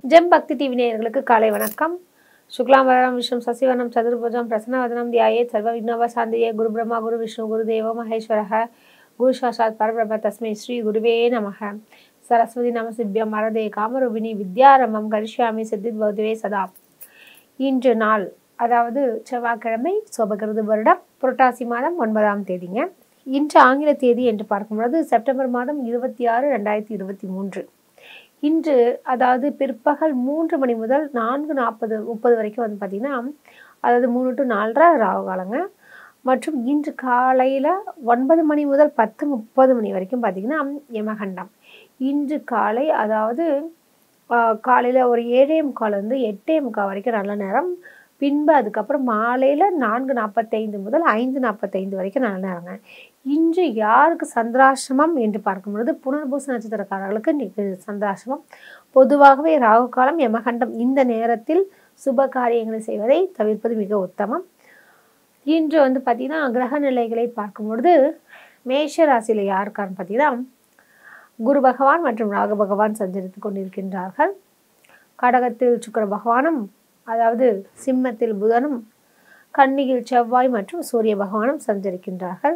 GeM பக்தி TV நேயர்களுக்கு காலை வணக்கம் சுக்லாம்பரம் விஷ்ணு சசிவனம் சதுர்புஜம் பிரசன்னவதனம் தியாயே சர்வ விக்னவ சாந்தியே குரு பிரம்மா குரு விஷ்ணு குரு தேவோ மகேஸ்வரக குரு சாஷாத் பரபிரம்ம தஸ்மை ஸ்ரீ குருவே நமக சரஸ்வதி நமசிபியம் மரதே காமரூபிணி வித்யாரம்பம் கரிஷ்யாமி சித்தித் பௌதவே சதா இன்று நாள் அதாவது செவ்வாய்க்கிழமை சோபகிருது வருடம் புரட்டாசி மாதம் ஒன்பதாம் தேதிங்க இன்று ஆங்கில தேதி என்று பார்க்கும்பொழுது செப்டம்பர் மாதம் இருபத்தி ஆறு ரெண்டாயிரத்தி இருபத்தி மூன்று இன்று அதாவது பிற்பகல் மூன்று மணி முதல் நான்கு நாற்பது முப்பது வரைக்கும் வந்து பார்த்திங்கன்னா அதாவது மூணு டு நாலரை ராகு காலங்க மற்றும் இன்று காலையில் ஒன்பது மணி முதல் பத்து முப்பது மணி வரைக்கும் பார்த்திங்கன்னா யமகண்டம் இன்று காலை அதாவது காலையில் ஒரு ஏழே முக்கால் வந்து எட்டே முக்கால் வரைக்கும் நல்ல நேரம் பின்பு அதுக்கப்புறம் மாலையில் நான்கு நாற்பத்தைந்து முதல் ஐந்து நாற்பத்தைந்து வரைக்கும் நல்ல நேரங்க இன்று யாருக்கு சந்திராசிரமம் என்று பார்க்கும் பொழுது புனர்பூச நட்சத்திரக்காரர்களுக்கு இன்னைக்கு சந்திராசிரமம் பொதுவாகவே ராகு காலம் யமகண்டம் இந்த நேரத்தில் சுப காரியங்களை செய்வதை தவிர்ப்பது மிக உத்தமம் இன்று வந்து பார்த்திங்கன்னா கிரக நிலைகளை பார்க்கும் பொழுது மேஷ ராசியில் யாருக்கான்னு பார்த்தீங்கன்னா குரு பகவான் மற்றும் ராகு பகவான் சஞ்சரித்து கொண்டிருக்கின்றார்கள் கடகத்தில் சுக்கர பகவானும் அதாவது சிம்மத்தில் புதனும் கன்னியில் செவ்வாய் மற்றும் சூரிய பகவானும் சஞ்சரிக்கின்றார்கள்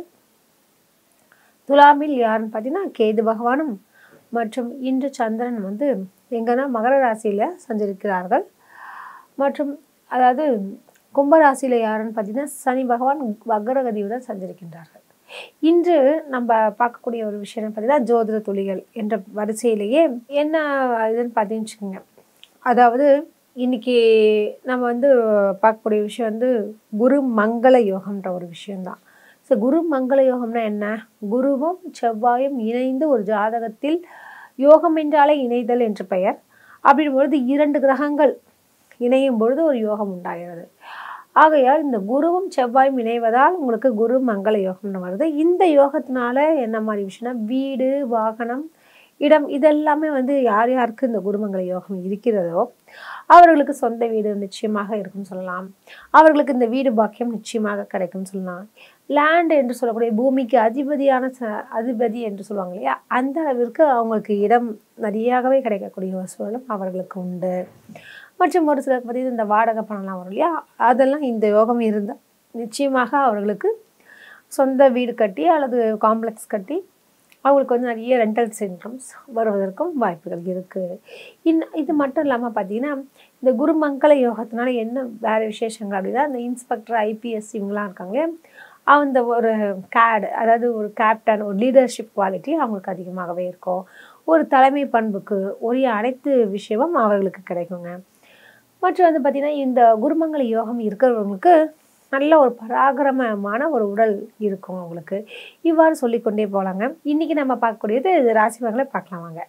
துலாமில் யாருன்னு பார்த்தீங்கன்னா கேது பகவானும் மற்றும் இன்று சந்திரன் வந்து எங்கன்னா மகர ராசியில் சஞ்சரிக்கிறார்கள் மற்றும் அதாவது கும்பராசியில் யாருன்னு பார்த்தீங்கன்னா சனி பகவான் வக்ரகதியுடன் சஞ்சரிக்கின்றார்கள் இன்று நம்ம பார்க்கக்கூடிய ஒரு விஷயம் பார்த்தீங்கன்னா ஜோதிட துளிகள் என்ற வரிசையிலேயே என்ன இதுன்னு பார்த்தீங்கன்னு வச்சுக்கோங்க அதாவது இன்னைக்கு நம்ம வந்து பார்க்கக்கூடிய விஷயம் வந்து குரு மங்கள யோகம்ன்ற ஒரு விஷயம்தான் ஸோ குரு மங்கள யோகம்னா என்ன குருவும் செவ்வாயும் இணைந்து ஒரு ஜாதகத்தில் யோகம் என்றாலே இணைதல் என்று பெயர் அப்படின் பொழுது இரண்டு கிரகங்கள் இணையும் பொழுது ஒரு யோகம் உண்டாகிறது ஆகையால் இந்த குருவும் செவ்வாயும் இணைவதால் உங்களுக்கு குரு மங்கள யோகம்னு வருது இந்த யோகத்தினால என்ன மாதிரி விஷயம்னா வீடு வாகனம் இடம் இதெல்லாமே வந்து யார் யாருக்கு இந்த குருமங்கள யோகம் இருக்கிறதோ அவர்களுக்கு சொந்த வீடு நிச்சயமாக இருக்கும்னு சொல்லலாம் அவர்களுக்கு இந்த வீடு பாக்கியம் நிச்சயமாக கிடைக்கும்னு சொல்லலாம் லேண்ட் என்று சொல்லக்கூடிய பூமிக்கு அதிபதியான ச அதிபதி என்று சொல்லுவாங்க இல்லையா அந்த அளவிற்கு அவங்களுக்கு இடம் நிறையாகவே கிடைக்கக்கூடிய ஒரு சூழலும் அவர்களுக்கு உண்டு மற்றும் ஒரு சிலருக்கு பார்த்தீங்கன்னா இந்த வாடகை பணம்லாம் வரும் இல்லையா அதெல்லாம் இந்த யோகம் இருந்தால் நிச்சயமாக அவர்களுக்கு சொந்த வீடு கட்டி அல்லது காம்ப்ளெக்ஸ் கட்டி அவங்களுக்கு வந்து நிறைய ரெண்டல்ஸ் இன்கம்ஸ் வருவதற்கும் வாய்ப்புகள் இருக்குது இன் இது மட்டும் இல்லாமல் பார்த்தீங்கன்னா இந்த குருமங்கள யோகத்தினால என்ன வேறு விசேஷங்கள் அப்படின்னா இந்த இன்ஸ்பெக்டர் ஐபிஎஸ் இவங்களாம் இருக்காங்க அந்த ஒரு கேட் அதாவது ஒரு கேப்டன் ஒரு லீடர்ஷிப் குவாலிட்டி அவங்களுக்கு அதிகமாகவே இருக்கும் ஒரு தலைமை பண்புக்கு உரிய அனைத்து விஷயமும் அவர்களுக்கு கிடைக்குங்க மற்றும் வந்து பார்த்திங்கன்னா இந்த குருமங்கள யோகம் இருக்கிறவங்களுக்கு நல்ல ஒரு பராக்கிரமமான ஒரு உடல் இருக்கும் அவங்களுக்கு இவ்வாறு சொல்லிக்கொண்டே போகலாங்க இன்றைக்கி நம்ம பார்க்கக்கூடியது ராசி பலன்களை பார்க்கலாம் வாங்க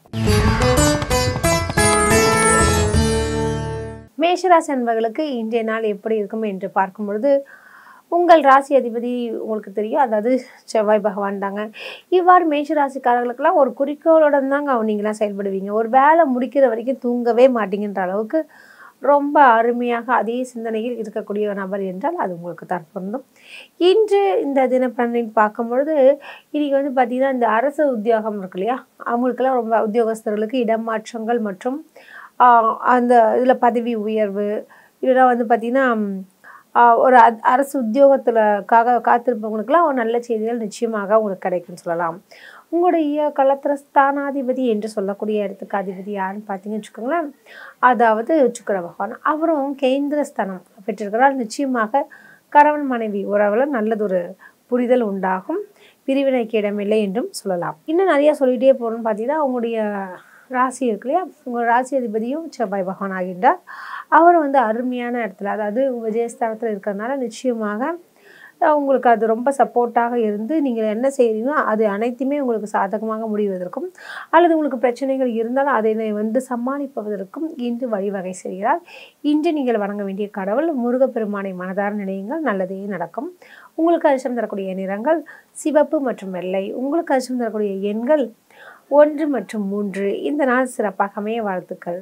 மேஷராசி அன்பர்களுக்கு இன்றைய நாள் எப்படி இருக்கும் என்று பார்க்கும் பொழுது உங்கள் ராசி அதிபதி உங்களுக்கு தெரியும் அதாவது செவ்வாய் பகவான் தாங்க இவ்வாறு மேஷராசிக்காரர்களுக்கெல்லாம் ஒரு குறிக்கோளுடன் தாங்க நீங்களாம் செயல்படுவீங்க ஒரு வேலை முடிக்கிற வரைக்கும் தூங்கவே மாட்டீங்கன்ற அளவுக்கு ரொம்ப அருமையாக அதே சிந்தனையில் இருக்கக்கூடிய ஒரு நபர் என்றால் அது உங்களுக்கு தான் பொருந்தும் இன்று இந்த தினப்பலனில் பார்க்கும்பொழுது இன்றைக்கி வந்து பார்த்திங்கன்னா இந்த அரசு உத்தியோகம் இருக்கு இல்லையா அவங்களுக்கெல்லாம் ரொம்ப உத்தியோகஸ்தர்களுக்கு இடமாற்றங்கள் மற்றும் அந்த இதில் பதவி உயர்வு இதெல்லாம் வந்து பார்த்திங்கன்னா ஒரு அரசு உத்தியோகத்தில்காக காத்திருப்பவங்களுக்கெல்லாம் ஒரு நல்ல செய்திகள் நிச்சயமாக உங்களுக்கு கிடைக்கும்னு சொல்லலாம் உங்களுடைய களத்திர ஸ்தானாதிபதி என்று சொல்லக்கூடிய இடத்துக்கு அதிபதி யாருன்னு பார்த்தீங்கன்னு வச்சுக்கோங்களேன் அதாவது சுக்கர பகவான் அவரும் கேந்திர ஸ்தானம் பெற்றிருக்கிறார் நிச்சயமாக கணவன் மனைவி உறவில் நல்லதொரு புரிதல் உண்டாகும் பிரிவினைக்கு இடமில்லை என்றும் சொல்லலாம் இன்னும் நிறையா சொல்லிகிட்டே போகணும்னு பார்த்தீங்கன்னா அவங்களுடைய ராசி இருக்கு இல்லையா உங்கள் ராசி அதிபதியும் செவ்வாய் பகவான் ஆகின்றார் அவர் வந்து அருமையான இடத்துல அதாவது விஜயஸ்தானத்தில் இருக்கிறதுனால நிச்சயமாக உங்களுக்கு அது ரொம்ப சப்போர்ட்டாக இருந்து நீங்கள் என்ன செய்கிறீங்களோ அது அனைத்துமே உங்களுக்கு சாதகமாக முடிவதற்கும் அல்லது உங்களுக்கு பிரச்சனைகள் இருந்தாலும் அதை வந்து சமாளிப்பதற்கும் இன்று வழிவகை செய்கிறார் இன்று நீங்கள் வணங்க வேண்டிய கடவுள் முருகப்பெருமானை மனதார நினையுங்கள் நல்லதே நடக்கும் உங்களுக்கு அதிர்ஷ்டம் தரக்கூடிய நிறங்கள் சிவப்பு மற்றும் வெள்ளை உங்களுக்கு அதிர்ஷ்டம் தரக்கூடிய எண்கள் ஒன்று மற்றும் மூன்று இந்த நாள் சிறப்பாக அமைய வாழ்த்துக்கள்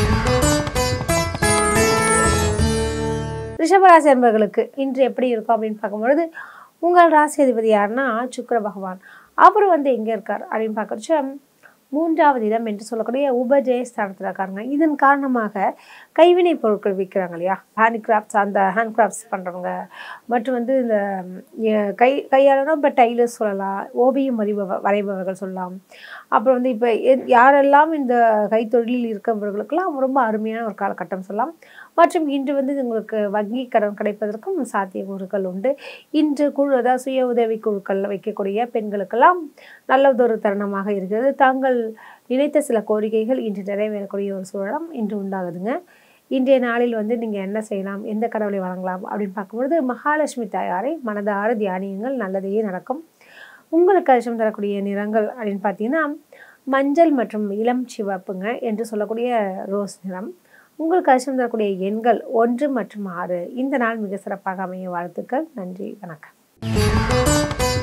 ரிஷபராசி அன்பர்களுக்கு இன்று எப்படி இருக்கும் அப்படின்னு பார்க்கும்பொழுது உங்கள் ராசி அதிபதி யாருன்னா சுக்கர பகவான் அவர் வந்து எங்கே இருக்கார் அப்படின்னு பார்க்கறச்ச மூன்றாவது இடம் என்று சொல்லக்கூடிய உபஜய ஸ்தானத்தில் இருக்காங்க இதன் காரணமாக கைவினை பொருட்கள் விற்கிறாங்க இல்லையா ஹேண்ட்கிராஃப்ட்ஸ் அந்த ஹேண்ட்கிராஃப்ட்ஸ் பண்ணுறவங்க மற்றும் வந்து இந்த ம், கை கையாளனா இப்போ டைலர்ஸ் சொல்லலாம் ஓவியம் வரைபவ வரைபவர்கள் சொல்லலாம் அப்புறம் வந்து இப்போ யாரெல்லாம் இந்த கைத்தொழிலில் இருக்கிறவர்களுக்கெல்லாம் ரொம்ப அருமையான ஒரு காலகட்டம் சொல்லலாம் மற்றும் இன்று வந்து உங்களுக்கு வங்கி கடன் கிடைப்பதற்கும் சாத்தியக்கூறுகள் உண்டு இன்று குழு அதாவது சுய உதவி குழுக்கள் வைக்கக்கூடிய பெண்களுக்கெல்லாம் நல்லதொரு தருணமாக இருக்கிறது தாங்கள் நினைத்த சில கோரிக்கைகள் இன்று நிறைவேறக்கூடிய ஒரு சூழலம் இன்று உண்டாகுதுங்க இன்றைய நாளில் வந்து நீங்கள் என்ன செய்யலாம் எந்த கடவுளை வணங்கலாம் அப்படின்னு பார்க்கும்பொழுது மகாலட்சுமி தாயாரை மனதார தியானியுங்கள் நல்லதையே நடக்கும் உங்களுக்கு அதிர்ஷ்டம் தரக்கூடிய நிறங்கள் அப்படின்னு பார்த்தீங்கன்னா மஞ்சள் மற்றும் இளம் சிவப்புங்க என்று சொல்லக்கூடிய ரோஸ் நிறம் உங்களுக்கு அதிர்ஷ்டம் தரக்கூடிய எண்கள் ஒன்று மற்றும் ஆறு இந்த நாள் மிக சிறப்பாக அமைய வாழ்த்துக்கள் நன்றி வணக்கம்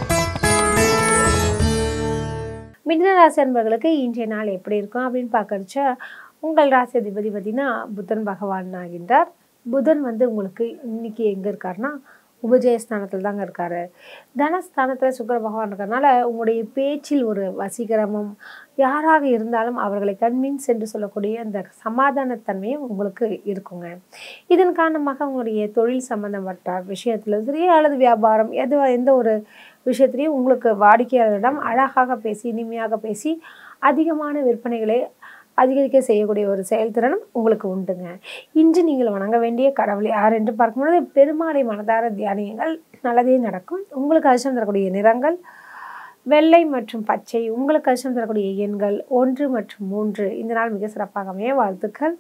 மிதுன ராசி அன்பர்களுக்கு இன்றைய நாள் எப்படி இருக்கும் அப்படின்னு பார்க்கறச்ச உங்கள் ராசி அதிபதி பார்த்தீங்கன்னா புதன் பகவான் ஆகின்றார் புதன் வந்து உங்களுக்கு இன்னைக்கு எங்கே இருக்காருன்னா உபஜயஸ்தானத்தில் தாங்க இருக்காரு தனஸ்தானத்தில் சுக்கிர பகவான் இருக்கிறதுனால உங்களுடைய பேச்சில் ஒரு வசீகரமும் யாராக இருந்தாலும் அவர்களை கன்வின்ஸ் என்று சொல்லக்கூடிய அந்த சமாதானத்தன்மையும் உங்களுக்கு இருக்குங்க இதன் காரணமாக உங்களுடைய தொழில் சம்பந்தப்பட்ட விஷயத்துல சரி அல்லது வியாபாரம் எது எந்த ஒரு விஷயத்துலையும் உங்களுக்கு வாடிக்கையாளரிடம் அழகாக பேசி இனிமையாக பேசி அதிகமான விற்பனைகளை அதிகரிக்க செய்யக்கூடிய ஒரு செயல்திறனும் உங்களுக்கு உண்டுங்க இன்று நீங்கள் வணங்க வேண்டிய கடவுள் யார் என்று பார்க்கும்பொழுது பெருமாளை மனதார தியானியங்கள் நல்லதே நடக்கும் உங்களுக்கு அதிர்ஷ்டம் தரக்கூடிய நிறங்கள் வெள்ளை மற்றும் பச்சை உங்களுக்கு அதிர்ஷ்டம் தரக்கூடிய எண்கள் ஒன்று மற்றும் மூன்று இந்த நாள் மிக சிறப்பாக அமைய வாழ்த்துக்கள்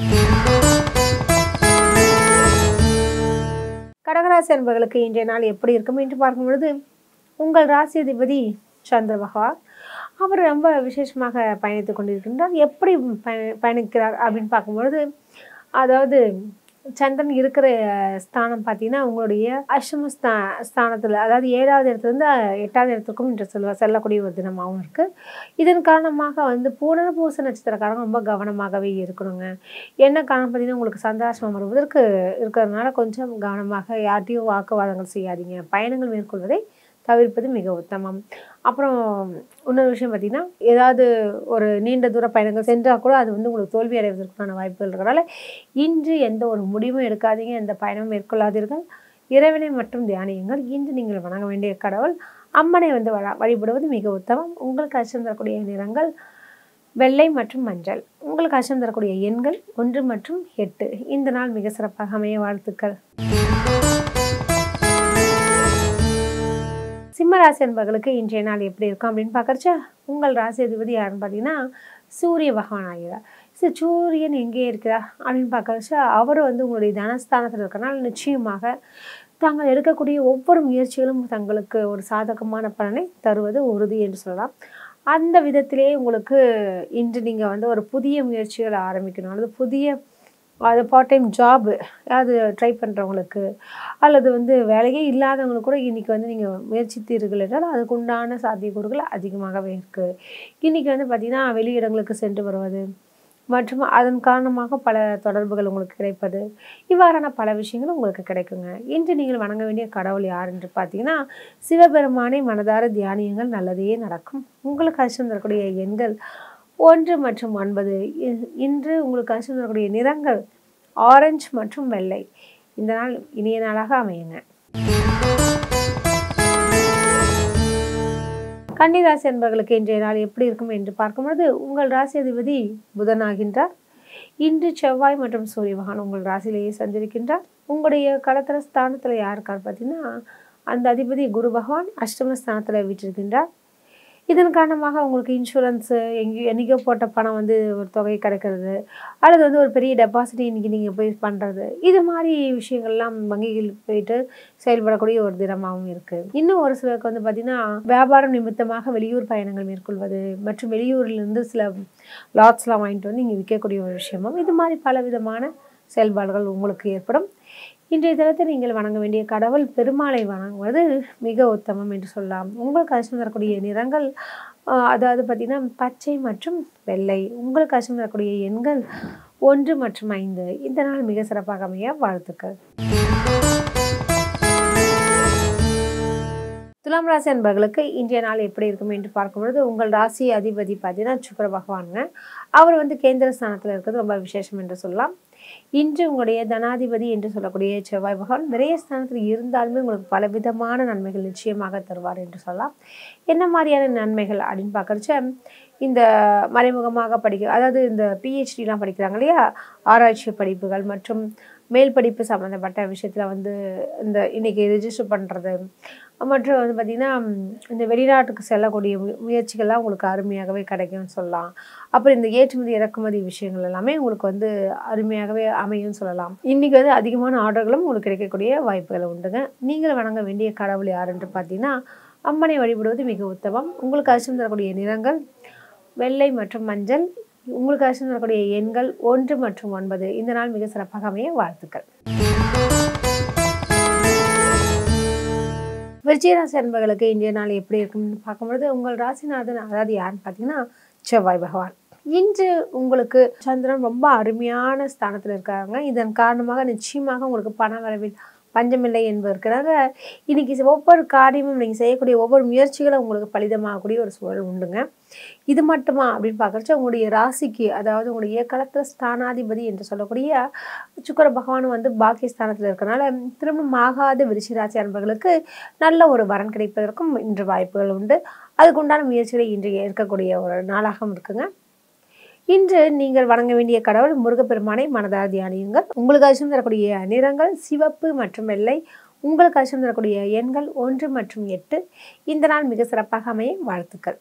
கடகராசி அன்பர்களுக்கு இன்றைய நாள் எப்படி இருக்கும் என்று பார்க்கும் பொழுது உங்கள் ராசி அதிபதி சந்திர பகவான் அவர் ரொம்ப விசேஷமாக பயணித்து கொண்டிருக்கின்றார் எப்படி பய பயணிக்கிறார் அப்படின்னு பார்க்கும்பொழுது அதாவது சந்திரன் இருக்கிற ஸ்தானம் பார்த்தீங்கன்னா உங்களுடைய அஷ்டம ஸ்தா ஸ்தானத்தில் அதாவது ஏழாவது இடத்துலேருந்து எட்டாவது இடத்துக்கும் இன்று செல்வ செல்லக்கூடிய ஒரு தினமாகவும் இருக்குது இதன் காரணமாக வந்து பூனர்பூச நட்சத்திரக்காரங்க ரொம்ப கவனமாகவே இருக்கணுங்க என்ன காரணம் பார்த்தீங்கன்னா உங்களுக்கு சந்தாசம் வருவதற்கு இருக்கிறதுனால கொஞ்சம் கவனமாக யார்ட்டையும் வாக்குவாதங்கள் செய்யாதீங்க பயணங்கள் மேற்கொள்வதை தவிர்ப்பது மிக உத்தமம் அப்புறம் இன்னொரு விஷயம் பார்த்தீங்கன்னா ஏதாவது ஒரு நீண்ட தூர பயணங்கள் சென்றால் கூட அது வந்து உங்களுக்கு தோல்வி அடைவதற்கான வாய்ப்புகள் இருக்கிறனால இன்று எந்த ஒரு முடிவும் எடுக்காதீங்க எந்த பயணமும் மேற்கொள்ளாதீர்கள் இறைவனை மட்டும் தியானியுங்கள் இன்று நீங்கள் வணங்க வேண்டிய கடவுள் அம்மனை வந்து வழ வழிபடுவது மிக உத்தமம் உங்களுக்கு அச்சம் தரக்கூடிய நிறங்கள் வெள்ளை மற்றும் மஞ்சள் உங்களுக்கு அச்சம் தரக்கூடிய எண்கள் ஒன்று மற்றும் எட்டு இந்த நாள் மிக சிறப்பாக அமைய வாழ்த்துக்கள் சிம்ம ராசி என்பவர்களுக்கு இன்றைய நாள் எப்படி இருக்கும் அப்படின்னு பார்க்கறச்ச உங்கள் ராசி அதிபதி யாருன்னு பார்த்தீங்கன்னா சூரிய பகவான் ஆகிறார் சரி சூரியன் எங்கே இருக்கிறார் அப்படின்னு பார்க்கறச்ச அவர் வந்து உங்களுடைய தனஸ்தானத்தில் இருக்கிறனால நிச்சயமாக தாங்கள் எடுக்கக்கூடிய ஒவ்வொரு முயற்சிகளும் தங்களுக்கு ஒரு சாதகமான பலனை தருவது உறுதி என்று சொல்லலாம் அந்த விதத்திலே உங்களுக்கு இன்று நீங்கள் வந்து ஒரு புதிய முயற்சிகளை ஆரம்பிக்கணும் அல்லது புதிய அது பார்ட் டைம் ஜாபு அது ட்ரை பண்ணுறவங்களுக்கு அல்லது வந்து வேலையே இல்லாதவங்களுக்கு கூட இன்றைக்கி வந்து நீங்கள் முயற்சித்தீர்கள் என்றால் அதுக்கு உண்டான சாத்தியக்கூறுகள் அதிகமாகவே இருக்குது இன்றைக்கி வந்து பார்த்திங்கன்னா வெளியிடங்களுக்கு சென்று வருவது மற்றும் அதன் காரணமாக பல தொடர்புகள் உங்களுக்கு கிடைப்பது இவ்வாறான பல விஷயங்கள் உங்களுக்கு கிடைக்குங்க இன்று நீங்கள் வணங்க வேண்டிய கடவுள் யார் என்று பார்த்தீங்கன்னா சிவபெருமானை மனதார தியானியங்கள் நல்லதையே நடக்கும் உங்களுக்கு அதிர்ஷ்டம் தரக்கூடிய எண்கள் ஒன்று மற்றும் ஒன்பது இ- இன்று உங்களுக்கு அதிர்ஷ்டம் தரக்கூடிய நிறங்கள் ஆரஞ்சு மற்றும் வெள்ளை இந்த நாள் இனிய நாளாக அமையுங்க கன்னி ராசி என்பவர்களுக்கு இன்றைய நாள் எப்படி இருக்கும் என்று பார்க்கும்பொழுது உங்கள் ராசி அதிபதி புதன் ஆகின்றார் இன்று செவ்வாய் மற்றும் சூரிய பகவான் உங்கள் ராசியிலேயே சஞ்சரிக்கின்றார் உங்களுடைய களத்திர ஸ்தானத்தில் யார் இருக்கார் பார்த்தீங்கன்னா அந்த அதிபதி குரு பகவான் அஷ்டம ஸ்தானத்தில் வீற்றிருக்கின்றார் இதன் காரணமாக உங்களுக்கு இன்சூரன்ஸு எங்கேயோ என்றைக்கோ போட்ட பணம் வந்து ஒரு தொகை கிடைக்கிறது அல்லது வந்து ஒரு பெரிய டெபாசிட் இன்றைக்கி நீங்கள் போய் பண்ணுறது இது மாதிரி விஷயங்கள்லாம் வங்கிகள் போயிட்டு செயல்படக்கூடிய ஒரு தினமாகவும் இருக்குது இன்னும் ஒரு சிலருக்கு வந்து பார்த்திங்கன்னா வியாபாரம் நிமித்தமாக வெளியூர் பயணங்கள் மேற்கொள்வது மற்றும் வெளியூர்லேருந்து சில லாட்ஸ்லாம் வாங்கிட்டு வந்து இங்கே விற்கக்கூடிய ஒரு விஷயமும் இது மாதிரி பல விதமான செயல்பாடுகள் உங்களுக்கு ஏற்படும் இன்றைய தினத்தில் நீங்கள் வணங்க வேண்டிய கடவுள் பெருமாளை வணங்குவது மிக உத்தமம் என்று சொல்லலாம் உங்களுக்கு அதிர்ஷ்டம் தரக்கூடிய நிறங்கள் ஆஹ், அதாவது பார்த்திங்கன்னா பச்சை மற்றும் வெள்ளை உங்களுக்கு அதிர்ஷ்டம் தரக்கூடிய எண்கள் ஒன்று மற்றும் ஐந்து இந்த நாள் மிக சிறப்பாக அமைய வாழ்த்துக்கள் துலாம் ராசி அன்பர்களுக்கு இன்றைய நாள் எப்படி இருக்கும் என்று பார்க்கும்பொழுது உங்கள் ராசி அதிபதி பார்த்தீங்கன்னா சுக்கர பகவானுங்க அவர் வந்து கேந்திர ஸ்தானத்தில் இருக்கிறது ரொம்ப விசேஷம் என்று சொல்லலாம் இன்று உங்களுடைய தனாதிபதி என்று சொல்லக்கூடிய செவ்வாய் பகவான் விரய ஸ்தானத்தில் இருந்தாலுமே உங்களுக்கு பலவிதமான நன்மைகள் நிச்சயமாக தருவார் என்று சொல்லலாம் என்ன மாதிரியான நன்மைகள் அப்படின்னு பார்க்குறச்ச இந்த மறைமுகமாக படிக்க அதாவது இந்த பிஹெச்டிலாம் படிக்கிறாங்க இல்லையா ஆராய்ச்சி படிப்புகள் மற்றும் மேல் படிப்பு சம்மந்தப்பட்ட விஷயத்தில் வந்து இந்த இன்றைக்கி ரிஜிஸ்டர் பண்ணுறது மற்றும் வந்து பார்த்திங்கன்னா இந்த வெளிநாட்டுக்கு செல்லக்கூடிய மு முயற்சிகள்லாம் உங்களுக்கு அருமையாகவே கிடைக்கும்னு சொல்லலாம் அப்புறம் இந்த ஏற்றுமதி இறக்குமதி விஷயங்கள் எல்லாமே உங்களுக்கு வந்து அருமையாகவே அமையும்னு சொல்லலாம் இன்றைக்கி வந்து அதிகமான ஆர்டர்களும் உங்களுக்கு கிடைக்கக்கூடிய வாய்ப்புகள் உண்டுங்க நீங்கள் வணங்க வேண்டிய கடவுள் யாருன்னு பார்த்தீங்கன்னா அம்மனை வழிபடுவது மிக உத்தமம் உங்களுக்கு அரிசம் தரக்கூடிய நிறங்கள் வெள்ளை மற்றும் மஞ்சள் உங்களுக்கு அரிசம் தரக்கூடிய எண்கள் ஒன்று மற்றும் ஒன்பது இந்த நாள் மிக சிறப்பாக அமைய வாழ்த்துக்கள் விருச்சிகராசி அன்பர்களுக்கு இன்றைய நாள் எப்படி இருக்கும்னு பார்க்கும்பொழுது உங்கள் ராசிநாதன் அதாவது யாருன்னு பார்த்தீங்கன்னா செவ்வாய் பகவான் இன்று உங்களுக்கு சந்திரன் ரொம்ப அருமையான ஸ்தானத்தில் இருக்காங்க இதன் காரணமாக நிச்சயமாக உங்களுக்கு பண வரவில் பஞ்சமில்லை என்பதற்காக இன்னைக்கு ஒவ்வொரு காரியமும் நீங்கள் செய்யக்கூடிய ஒவ்வொரு முயற்சிகளும் உங்களுக்கு பலிதமாகக்கூடிய ஒரு சூழல் உண்டுங்க இது மட்டுமா அப்படின்னு பார்க்குறச்ச உங்களுடைய ராசிக்கு அதாவது உங்களுடைய களத்திர ஸ்தானாதிபதி என்று சொல்லக்கூடிய சுக்கர பகவான் வந்து பாக்கியஸ்தானத்தில் இருக்கனால திருமணம் ஆகாத விருச்சி ராசி அன்பர்களுக்கு நல்ல ஒரு வரன் கிடைப்பதற்கும் இன்று வாய்ப்புகள் உண்டு அதுக்குண்டான முயற்சிகளை இன்று ஏற்கக்கூடிய ஒரு நாளாகவும் இருக்குங்க இன்று நீங்கள் வணங்க வேண்டிய கடவுள் முருகப்பெருமானை மனதார தியானியுங்கள் உங்களுக்கு அச்சம் தரக்கூடிய நிறங்கள் சிவப்பு மற்றும் வெள்ளை உங்களுக்கு அச்சம் தரக்கூடிய எண்கள் ஒன்று மற்றும் எட்டு இந்த நாள் மிக சிறப்பாக அமைய வாழ்த்துக்கள்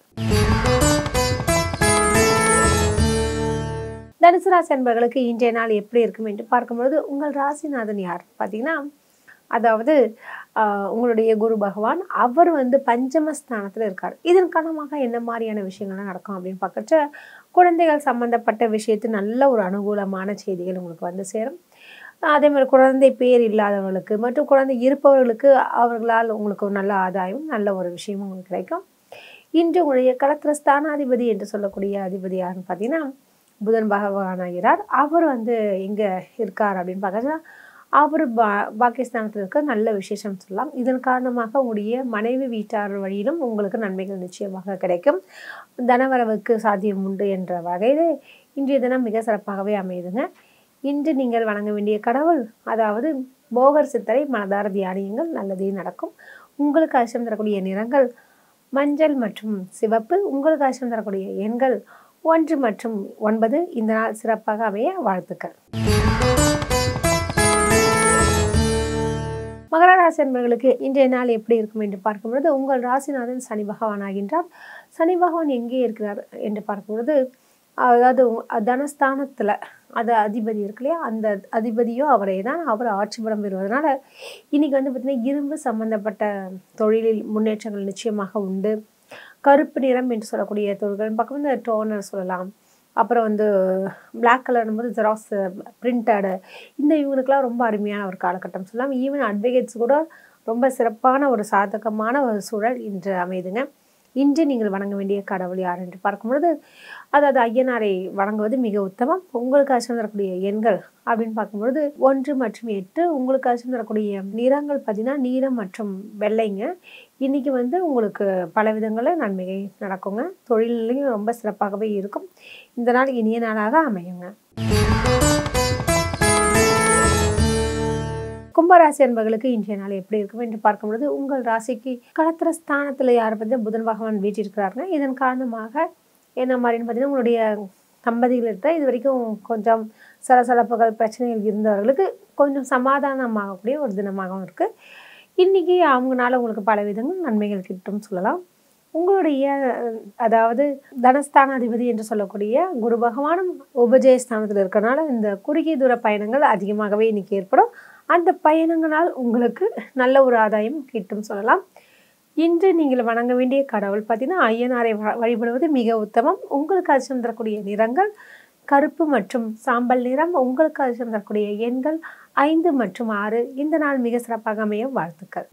தனுசு ராசி அன்பர்களுக்கு இன்றைய நாள் எப்படி இருக்கும் என்று பார்க்கும்பொழுது உங்கள் ராசிநாதன் யார் பார்த்தீங்கன்னா அதாவது உங்களுடைய குரு பகவான் அவர் வந்து பஞ்சமஸ்தானத்தில் இருக்கார் இதன் காரணமாக என்ன மாதிரியான விஷயங்கள்லாம் நடக்கும் அப்படின்னு பார்க்கறச்ச குழந்தைகள் சம்மந்தப்பட்ட விஷயத்து நல்ல ஒரு அனுகூலமான செய்திகள் உங்களுக்கு வந்து சேரும் அதே மாதிரி குழந்தை பேர் இல்லாதவர்களுக்கு மற்றும் குழந்தை இருப்பவர்களுக்கு அவர்களால் உங்களுக்கு ஒரு நல்ல ஆதாயம் நல்ல ஒரு விஷயமும் உங்களுக்கு கிடைக்கும் இன்று உங்களுடைய களத்திர ஸ்தானாதிபதி என்று சொல்லக்கூடிய அதிபதி யாருன்னு பார்த்தீங்கன்னா புதன் பகவான் ஆகிறார் அவர் வந்து எங்கே இருக்கார் அப்படின்னு பார்க்கறதுனா அவர் பா பாகிஸ்தானத்தில் இருக்க நல்ல விசேஷம் சொல்லலாம் இதன் காரணமாக உங்களுடைய மனைவி வீட்டார் வழியிலும் உங்களுக்கு நன்மைகள் நிச்சயமாக கிடைக்கும் தனவரவுக்கு சாத்தியம் உண்டு என்ற வகையில் இன்றைய தினம் மிக சிறப்பாகவே அமையுதுங்க இன்று நீங்கள் வணங்க வேண்டிய கடவுள் அதாவது போகர் சித்தரை மனதார தியானியங்கள் நல்லதே நடக்கும் உங்களுக்கு அச்சம் தரக்கூடிய நிறங்கள் மஞ்சள் மற்றும் சிவப்பு உங்களுக்கு அச்சம் தரக்கூடிய எண்கள் ஒன்று மற்றும் ஒன்பது இந்த நாள் சிறப்பாக அமைய வாழ்த்துக்கள் மகர ராசி என்பவர்களுக்கு இன்றைய நாள் எப்படி இருக்கும் என்று பார்க்கும்பொழுது உங்கள் ராசிநாதன் சனி பகவான் ஆகின்றார் சனி பகவான் எங்கே இருக்கிறார் என்று பார்க்கும்பொழுது அதாவது தனஸ்தானத்தில் அது அதிபதி இருக்கு இல்லையா அந்த அதிபதியும் அவரே தான் அவர் ஆட்சி பலம் பெறுவதனால இன்னைக்கு வந்து பார்த்திங்கன்னா இரும்பு சம்பந்தப்பட்ட தொழிலில் முன்னேற்றங்கள் நிச்சயமாக உண்டு கருப்பு நிறம் என்று சொல்லக்கூடிய தொழில்கள் பக்கம் வந்து டோனர் சொல்லலாம் அப்புறம் வந்து பிளாக் கலர் போது ஜெராக்ஸ் பிரிண்டடு இந்த இவங்களுக்குலாம் ரொம்ப அருமையான ஒரு காலகட்டம் சொல்லலாம் ஈவன் அட்வொகேட்ஸ் கூட ரொம்ப சிறப்பான ஒரு சாதகமான ஒரு சூழல் இன்று அமையுதுங்க இன்று நீங்கள் வணங்க வேண்டிய கடவுள் யார் என்று பார்க்கும்பொழுது அதாவது ஐயனாரை வணங்குவது மிக உத்தமம் உங்களுக்கு அச்சம் தரக்கூடிய எண்கள் அப்படின்னு பார்க்கும்பொழுது ஒன்று மற்றும் எட்டு உங்களுக்கு அச்சம் தரக்கூடிய நிறங்கள் பார்த்தீங்கன்னா நீலம் மற்றும் வெள்ளைங்க இன்னைக்கு வந்து உங்களுக்கு பல விதங்களில் நன்மைகள் நடக்குங்க தொழிலையும் ரொம்ப சிறப்பாகவே இருக்கும் இந்த நாள் இனிய நாளாக அமையுங்க கும்பராசி என்பர்களுக்கு இன்றைய நாள் எப்படி இருக்கும் என்று பார்க்கும்பொழுது உங்கள் ராசிக்கு களத்திர ஸ்தானத்தில் யார் வந்து புதன் பகவான் வீட்டிருக்கிறாருங்க இதன் காரணமாக என்ன மாதிரின்னு பார்த்தீங்கன்னா உங்களுடைய தம்பதிகளிட்ட இது வரைக்கும் கொஞ்சம் சலசலப்புகள் பிரச்சனைகள் இருந்தவர்களுக்கு கொஞ்சம் சமாதானமாகக்கூடிய ஒரு தினமாகவும் இருக்குது இன்றைக்கி அவங்களால உங்களுக்கு பல விதங்கள் நன்மைகள் கிட்டும் சொல்லலாம் உங்களுடைய அதாவது தனஸ்தானாதிபதி என்று சொல்லக்கூடிய குரு பகவானும் உபஜயஸ்தானத்தில் இருக்கிறனால இந்த குறுகிய தூர பயணங்கள் அதிகமாகவே இன்னைக்கு ஏற்படும் அந்த பயணங்களால் உங்களுக்கு நல்ல ஒரு ஆதாயம் கிட்டும் சொல்லலாம் இன்று நீங்கள் வணங்க வேண்டிய கடவுள் பார்த்தீங்கன்னா ஐயனாரை வழிபடுவது மிக உத்தமம் உங்களுக்கு அச்சம் தரக்கூடிய நிறங்கள் கருப்பு மற்றும் சாம்பல் நிறம் உங்களுக்கு அச்சம் தரக்கூடிய எண்கள் ஐந்து மற்றும் ஆறு இந்த நாள் மிக சிறப்பாக அமைய வாழ்த்துக்கள்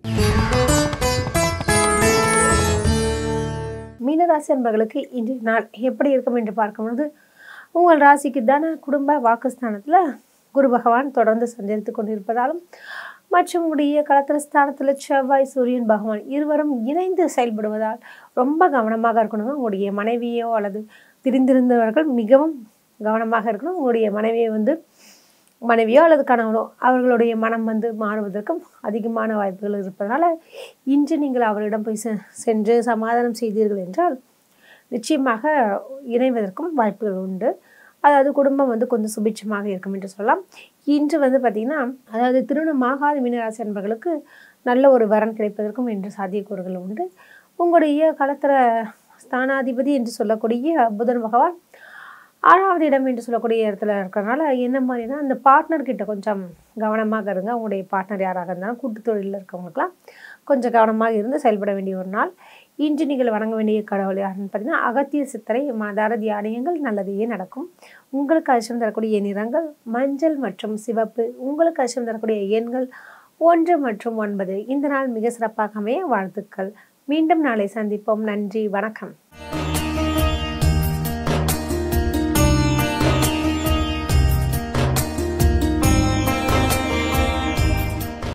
மீனராசி என்பவர்களுக்கு இன்றைய நாள் எப்படி இருக்கும் என்று பார்க்கும்பொழுது உங்கள் ராசிக்கு தான குடும்ப வாக்குஸ்தானத்தில் குரு பகவான் தொடர்ந்து சஞ்சரித்து கொண்டிருப்பதாலும் மற்றும் உடைய களத்திர ஸ்தானத்தில் செவ்வாய் சூரியன் பகவான் இருவரும் இணைந்து செயல்படுவதால் ரொம்ப கவனமாக இருக்கணுங்க உங்களுடைய மனைவியோ அல்லது பிரிந்திருந்தவர்கள் மிகவும் கவனமாக இருக்கணும் உங்களுடைய மனைவியை வந்து மனைவியோ அல்லது கணவனோ அவர்களுடைய மனம் வந்து மாறுவதற்கும் அதிகமான வாய்ப்புகள் இருப்பதனால இன்று நீங்கள் அவரிடம் போய் செ- சென்று சமாதானம் செய்தீர்கள் என்றால் நிச்சயமாக இணைவதற்கும் வாய்ப்புகள் உண்டு அதாவது குடும்பம் வந்து கொஞ்சம் சுபிட்சமாக இருக்கும் என்று சொல்லலாம் இன்று வந்து பார்த்திங்கன்னா அதாவது திருமணமாகாத மீனராசி அன்பர்களுக்கு நல்ல ஒரு வரன் கிடைப்பதற்கும் இன்று சாத்தியக்கூறுகள் உண்டு உங்களுடைய களத்திர ஸ்தானாதிபதி என்று சொல்லக்கூடிய புதன் பகவான் ஆறாவது இடம் என்று சொல்லக்கூடிய இடத்துல இருக்கிறனால என்ன மாதிரினா அந்த பார்ட்னர் கிட்ட கொஞ்சம் கவனமாக இருங்க உங்களுடைய பார்ட்னர் யாராக இருந்தாலும் கூட்டு தொழிலில் இருக்கவங்களுக்குலாம் கொஞ்சம் கவனமாக இருந்து செயல்பட வேண்டிய ஒரு நாள் இன்று நீங்கள் வணங்க வேண்டிய கடவுள் யாருன்னு பார்த்தீங்கன்னா அகத்திய சித்தரை மதார தியானியங்கள் நல்லதையே நடக்கும் உங்களுக்கு அதிர்ஷ்டம் தரக்கூடிய நிறங்கள் மஞ்சள் மற்றும் சிவப்பு உங்களுக்கு அதிர்ஷ்டம் தரக்கூடிய எண்கள் ஒன்று மற்றும் ஒன்பது இந்த நாள் மிக சிறப்பாக அமைய வாழ்த்துக்கள் மீண்டும் நாளை சந்திப்போம் நன்றி வணக்கம்